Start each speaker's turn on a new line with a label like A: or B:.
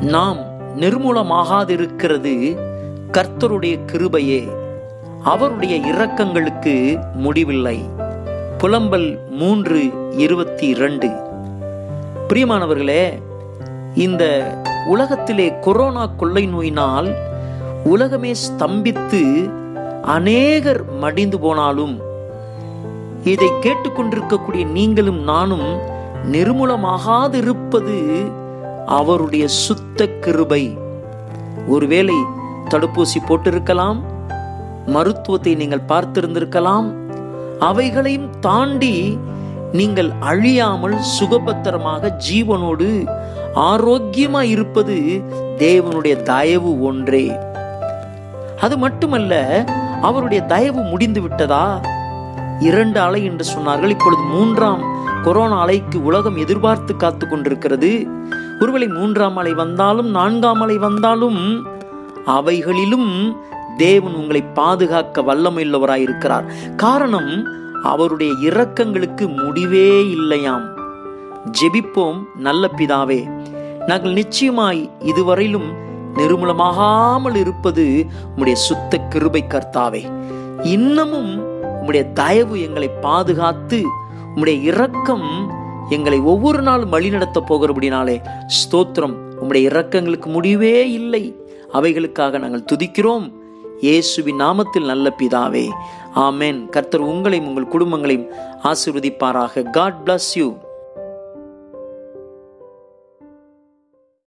A: நாம் நிர்மூலமாகாதிருக்கிறது கர்த்தருடைய கிருபையே அவருடைய இரக்கங்களுக்கு முடிவில்லை புலம்பல் மூன்று இருபத்தி இரண்டு பிரியமானவர்களே இந்த உலகத்திலே கொரோனா கொள்ளை நோயினால் உலகமே ஸ்தம்பித்து அநேகர் மடிந்து போனாலும் இதை கேட்டுக்கொண்டிருக்கக்கூடிய நீங்களும் நானும் நிர்மூலமாகாதிருப்பது அவருடைய சுத்த கிருபை ஒருவேளை தடுப்பூசி போட்டிருக்கலாம் மருத்துவத்தை நீங்கள் பார்த்திருந்திருக்கலாம் அவைகளையும் தாண்டி நீங்கள் அழியாமல் சுகபத்திரமாக ஜீவனோடு ஆரோக்கியமா இருப்பது தேவனுடைய தயவு ஒன்றே அது மட்டுமல்ல அவருடைய தயவு முடிந்து விட்டதா இரண்டு அலை என்று சொன்னார்கள் இப்பொழுது மூன்றாம் கொரோனா அலைக்கு உலகம் எதிர்பார்த்து காத்து கொண்டிருக்கிறது ஒருவேளை மூன்றாம் அலை வந்தாலும் நான்காம் அலை வந்தாலும் அவைகளிலும் தேவன் உங்களை பாதுகாக்க வல்லமையுள்ளவராயிருக்கிறார் காரணம் அவருடைய இரக்கங்களுக்கு முடிவே இல்லையாம் ஜெபிப்போம் நல்ல பிதாவே நாங்கள் நிச்சயமாய் இதுவரையிலும் நிர்மூலமாகாமல் இருப்பது உம்முடைய சுத்த கிருபை கர்த்தாவே இன்னமும் உம்முடைய தயவு எங்களை பாதுகாத்து உம்முடைய இரக்கம் எங்களை ஒவ்வொரு நாளும் வழிநடத்த போகிறபடினாலே ஸ்தோத்திரம் உம்முடைய இரக்கங்களுக்கு முடிவே இல்லை அவைகளுக்காக நாங்கள் துதிக்கிறோம் இயேசுவின் நாமத்தில் நல்ல பிதாவே ஆமென் கர்த்தர் உங்களையும் உங்கள் குடும்பங்களையும் ஆசீர்வதிப்பாராக காட் bless யூ